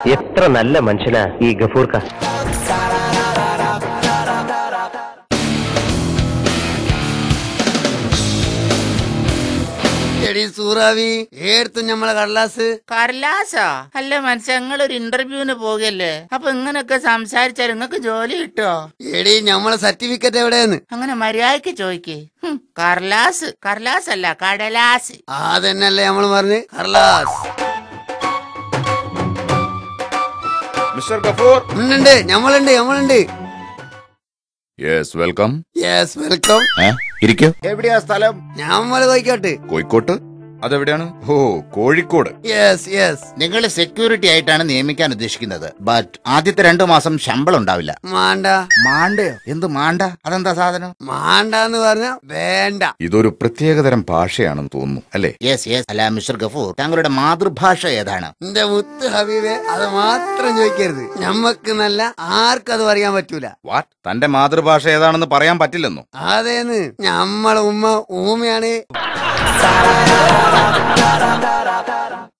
എത്ര നല്ല മനുഷ്യനാ ഈ ഗഫൂർക്ക എടി സൂറാവി ഏടുത്തു ഞമ്മളെ കടലാസ് കടലാസോ അല്ല മനുഷ്യ ഒരു ഇന്റർവ്യൂവിന് പോകല്ലേ അപ്പൊ ഇങ്ങനൊക്കെ സംസാരിച്ചാൽ നിങ്ങക്ക് ജോലി കിട്ടോ എടി ഞമ്മളെ സർട്ടിഫിക്കറ്റ് എവിടെയെന്ന് അങ്ങനെ മര്യാദക്ക് ചോദിക്കേ കടലാസ് കടലാസ് അല്ല കടലാസ് അതന്നെയല്ലേ നമ്മള് പറഞ്ഞ് കടലാസ് മിസ്റ്റർ ഗഫൂർ ഉണ്ട് ഞമ്മളുണ്ട് ഞമ്മളുണ്ട് യെസ് വെൽക്കം യെസ് വെൽക്കം ഇരിക്കൂ എവിടെയാ സ്ഥലം ഞമ്മള് കോയിക്കോട്ട് കോഴിക്കോട്ട് അതെവിടെയാണ് ഓ കോഴിക്കോട് യെസ് യെസ് നിങ്ങൾ സെക്യൂരിറ്റി ആയിട്ടാണ് നിയമിക്കാൻ ഉദ്ദേശിക്കുന്നത് ബട്ട് ആദ്യത്തെ രണ്ടു മാസം ശമ്പളം ഉണ്ടാവില്ല മാണ്ട മാണ്ടയോ എന്ത് മാണ്ട അതെന്താ സാധനം മാണ്ടാന്ന് പറഞ്ഞ വേണ്ട ഇതൊരു പ്രത്യേകതരം ഭാഷയാണെന്ന് തോന്നുന്നു അല്ലേ യെസ് യെസ് അല്ല മിസ്റ്റർ ഗഫൂർ താങ്കളുടെ മാതൃഭാഷ ഏതാണ് എന്റെ മുത്ത് ഹബീബെ അത് മാത്രം ചോദിക്കരുത് ഞമ്മക്ക് നല്ല ആർക്കും അത് പറയാൻ പറ്റൂല വാട്ട് തന്റെ മാതൃഭാഷ ഏതാണെന്ന് പറയാൻ പറ്റില്ലെന്നോ അതേന്ന് ഞമ്മളെ ഉമ്മ ഊമയാണ്